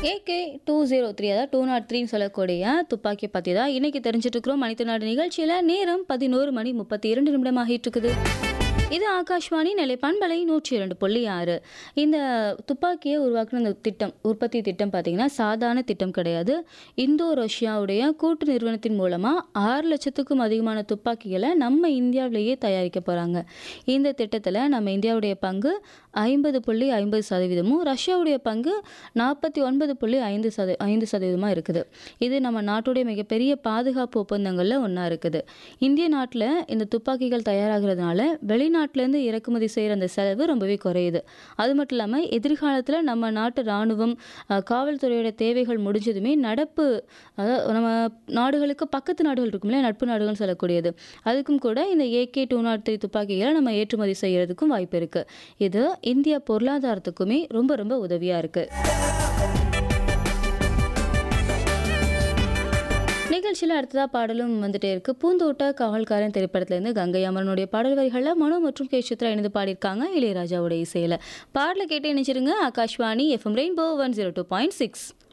AK two zero three அதாவது two nought த்ரீன்னு சொல்லக்கூடிய துப்பாக்கி பற்றி தான் இன்றைக்கி தெரிஞ்சுட்டு இருக்கிறோம் மனித நாடு நிகழ்ச்சியில் நேரம் பதினோரு மணி முப்பத்தி இரண்டு நிமிடம் ஆகிட்டு இருக்குது இது ஆகாஷ்வாணி நிலை பண்பலை நூற்றி இரண்டு புள்ளி ஆறு இந்த துப்பாக்கியை உருவாக்குன இந்த திட்டம் உற்பத்தி திட்டம் பார்த்திங்கன்னா சாதாரண திட்டம் கிடையாது இந்தோ ரஷ்யாவுடைய கூட்டு நிறுவனத்தின் மூலமாக ஆறு லட்சத்துக்கும் அதிகமான துப்பாக்கிகளை நம்ம இந்தியாவிலேயே தயாரிக்க போகிறாங்க இந்த திட்டத்தில் நம்ம இந்தியாவுடைய பங்கு ஐம்பது புள்ளி ஐம்பது சதவீதமும் ரஷ்யாவுடைய பங்கு நாற்பத்தி ஒன்பது புள்ளி ஐந்து சத ஐந்து சதவீதமாக இருக்குது இது நம்ம நாட்டுடைய மிகப்பெரிய பாதுகாப்பு ஒப்பந்தங்களில் ஒன்றா இருக்குது இந்திய நாட்டில் இந்த துப்பாக்கிகள் தயாராகிறதுனால வெளிநாட்டிலேருந்து இறக்குமதி செய்கிற அந்த செலவு ரொம்பவே குறையுது அது மட்டும் இல்லாமல் எதிர்காலத்தில் நம்ம நாட்டு இராணுவம் அஹ், காவல்துறையோட தேவைகள் முடிஞ்சதுமே நடப்பு அதாவது நம்ம நாடுகளுக்கு பக்கத்து நாடுகள் இருக்கும்ல நட்பு நாடுகள்னு சொல்லக்கூடியது அதுக்கும் கூட இந்த ஏகே டூ நாட் த்ரீ துப்பாக்கிகளை நம்ம ஏற்றுமதி செய்கிறதுக்கும் வாய்ப்பு இருக்குது இது இந்திய பொருளாதாரத்துக்குமே ரொம்ப ரொம்ப உதவியாக இருக்குது நிகழ்ச்சியில் அடுத்ததாக பாடலும் வந்துட்டே இருக்கு பூந்தோட்ட காவல்காரன் திரைப்படத்திலேருந்து கங்கை அமரனுடைய பாடல் வரிகளில் மனோ மற்றும் கே சித்ரா இணைந்து பாடியிருக்காங்க இளையராஜாவுடைய இசையில் பாடலை கேட்டு இணைச்சிருங்க Akashvani FM rainbow one zero two point six